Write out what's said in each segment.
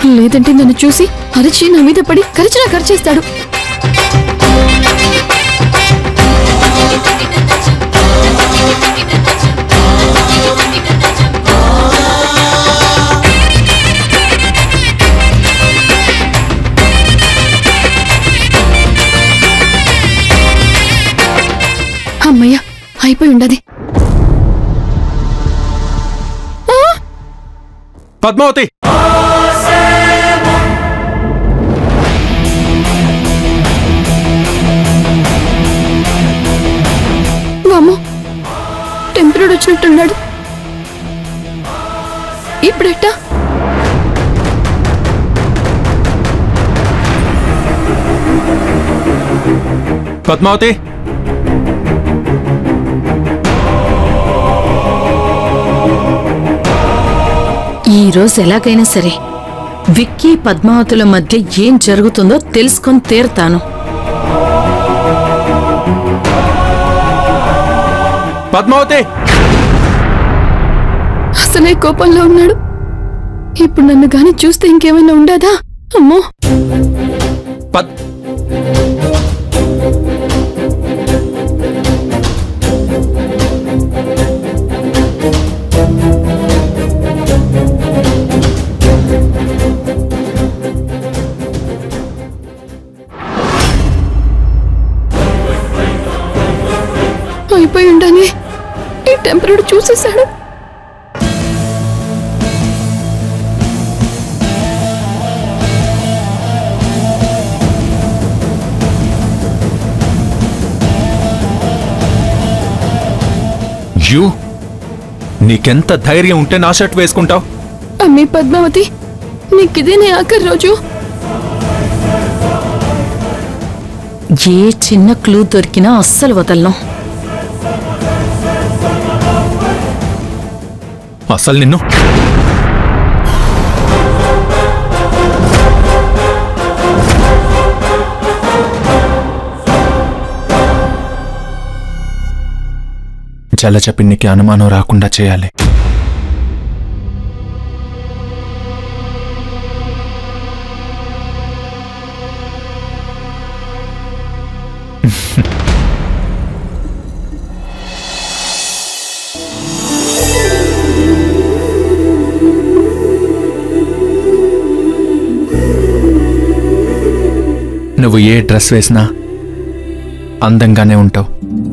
లేదంటే నన్ను చూసి అరిచి నా మీద పడి కరిచినా కరిచేస్తాడు అమ్మయ్య అయిపోయి ఉండదు పద్మావతి వామ్మో టెంపరేడ్ వచ్చినట్టున్నాడు ఇప్పుడెట్టా పద్మావతి ఈ రోజు ఎలాగైనా సరే విక్కీ పద్మావతుల మధ్య ఏం జరుగుతుందో తెలుసుకొని తీరుతాను పద్మావతి అసలే కోపంలో ఉన్నాడు ఇప్పుడు నన్ను గాని చూస్తే ఇంకేమైనా ఉండదా అమ్మో పద్ అయిపోయి ఉండని ఈ టెంపరేడ్ చూసేశాడు యూ నీకెంత ధైర్యం ఉంటే నా షర్ట్ వేసుకుంటావు అమ్మి పద్మావతి నీకిదే నీ ఆఖరి రోజు ఏ చిన్న క్లూ దొరికినా అస్సలు వదలను అసలు నిన్ను జలజ పిన్నికి అనుమానం రాకుండా చేయాలి నువ్వు ఏ డ్రెస్ వేసినా అందంగానే ఉంటావు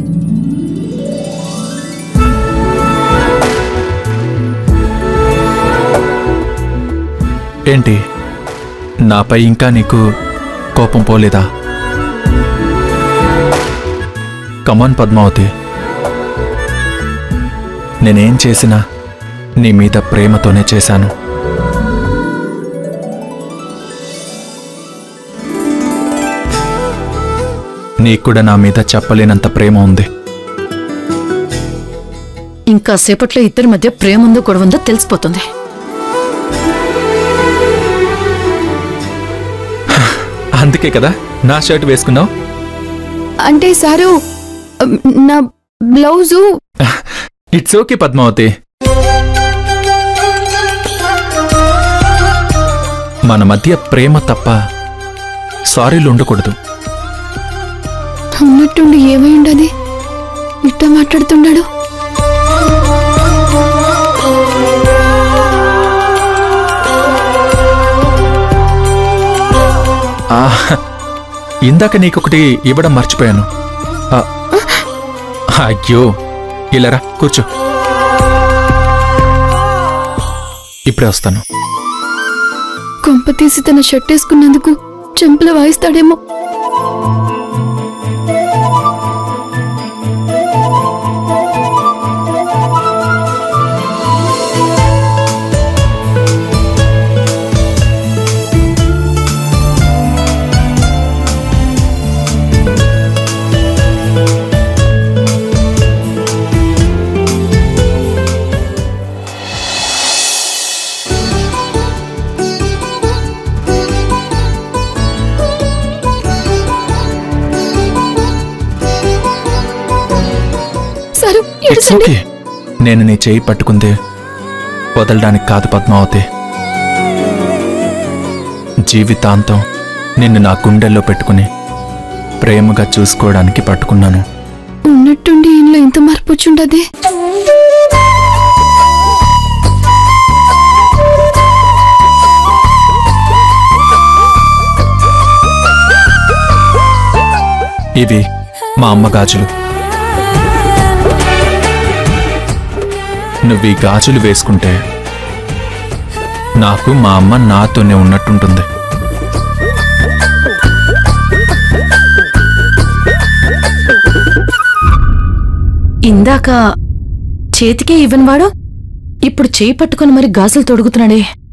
ఏంటి నాపై ఇంకా నీకు కోపం పోలేదా కమాన్ పద్మావతి నేనేం చేసినా నీ మీద ప్రేమతోనే చేశాను నీకు కూడా నా మీద చెప్పలేనంత ప్రేమ ఉంది ఇంకా సేపట్లో ఇద్దరి మధ్య ప్రేమ ఉందో గొడవ ఉందో తెలిసిపోతుంది అందుకే కదా నా షర్ట్ వేసుకున్నావు అంటే సారు అమ్, నా బ్లౌజు ఇట్స్ ఓకే పద్మావతి మన మధ్య ప్రేమ తప్ప సారీలు ఉండకూడదు ఉన్నట్టుండి ఏమై ఉండదు ఇట్ట మాట్లాడుతున్నాడు ఆ, ఇందాక నీకొకటి ఇవ్వడం మర్చిపోయాను ఆ, అయ్యో ఇలారా కూర్చో ఇప్పుడే వస్తాను కొంప తీసి తన షర్ట్ వేసుకున్నందుకు చెంపలు వాయిస్తాడేమో సారు ఇట్స్ ఎడుసండి ఓకే నేను నీ చేయి పట్టుకుంది వదలడానికి కాదు పద్మావతి జీవితాంతం నిన్ను నా గుండెల్లో పెట్టుకుని ప్రేమగా చూసుకోవడానికి పట్టుకున్నాను ఉన్నట్టుండి ఇంట్లో ఇంత మార్పు వచ్చుండదే ఇవి మా అమ్మ గాజులు నువ్వు ఈ గాజులు వేసుకుంటే నాకు మా అమ్మ నాతోనే ఉన్నట్టుంటుంది ఇందాక చేతికే ఇవ్వనివాడు ఇప్పుడు చేయి పట్టుకొని మరి గాజులు తొడుగుతున్నాడే